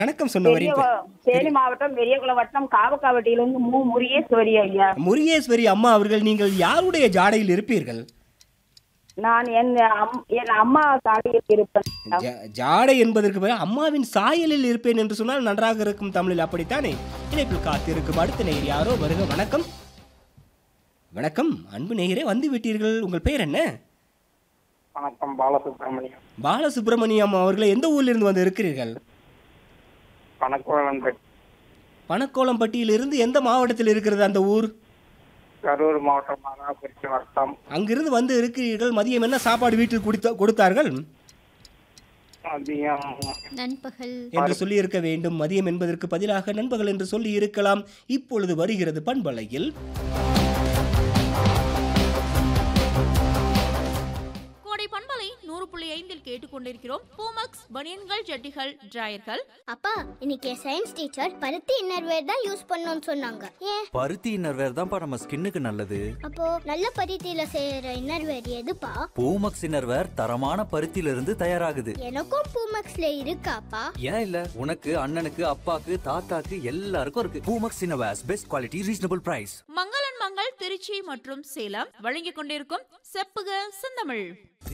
வணக்கம் சொன்னவரின் பெரிய பெயர். தேனி மாவட்டம் பெரியகுளம் வட்டம் காவக்காவட்டியிலிருந்து மு முருகேஸ்வரி ஐயா முருகேஸ்வரி அம்மா அவர்கள் நீங்கள் யாருடைய ஜாடையில் இருப்பீர்கள் நான் என் அம்- என் அம்மா சாலையில் இருப்பேன் ஜா- ஜாடை என்பதற்கு பதில் அம்மாவின் சாயலில் இருப்பேன் என்று சொன்னால் நன்றாக இருக்கும் தமிழில் அப்படித்தானே இணைப்பில் காத்திருக்கும் அடுத்த நேயர் யாரோ வருக வணக்கம் வணக்கம் அன்பு நேயரே வந்து விட்டீர்கள் உங்கள் பெயர் என்ன வணக்கம் பாலசுப்ரமணியம் பாலசுப்ரமணியம் அவர்களை எந்த ஊரிலிருந்து வந்து இருக்கிறீர்கள் பணக்கோளம்பேட் பணக்கோளம்பட்டியிலிருந்து எந்த மாவட்டத்தில் இருக்கிறது அந்த ஊர் கரூர் மாவட்டம் மானாபுரி வட்டம் அங்கிருந்து வந்து இருக்கிறீர்கள் மதியம் என்ன சாப்பாடு வீட்டில் கொடுத்த கொடுத்தார்கள் மதியம் நண்பகல் என்று சொல்லி இருக்க வேண்டும் மதியம் என்பதற்கு பதிலாக நண்பகல் என்று சொல்லி இருக்கலாம் இப்பொழுது வருகிறது பண்பலையில் கோடை பண்பலை நூறு புள்ளி ஐந்தில் கேட்டுக்கொண்டிருக்கிறோம் பூமக்ஸ் பனியன்கள் ஜட்டிகள் டிராயர்கள் அப்பா இன்னைக்கு என் சயின்ஸ் டீச்சர் பருத்தி இன்னர்வேர் தான் யூஸ் பண்ணணும்னு சொன்னாங்க ஏன் பருத்தி இன்னர்வேர் தான்ப்பா நம்ம ஸ்கின்னுக்கு நல்லது அப்போ நல்ல பருத்தியில செய்யற இன்னர்வேர் எதுப்பா பூமக்ஸ் இன்னர்வேர் தரமான பருத்தியில இருந்து தயாராகுது எனக்கும் பூமக்ஸ்ல இருக்காப்பா ஏன் இல்ல உனக்கு அண்ணனுக்கு அப்பாக்கு தாத்தாக்கு எல்லாருக்கும் இருக்கு பூமக்ஸ் innerwears best quality reasonable price மங்களன் மங்கள் திருச்சி மற்றும் சேலம் வழங்கிக் கொண்டிருக்கும் செப்புக செந்தமிழ்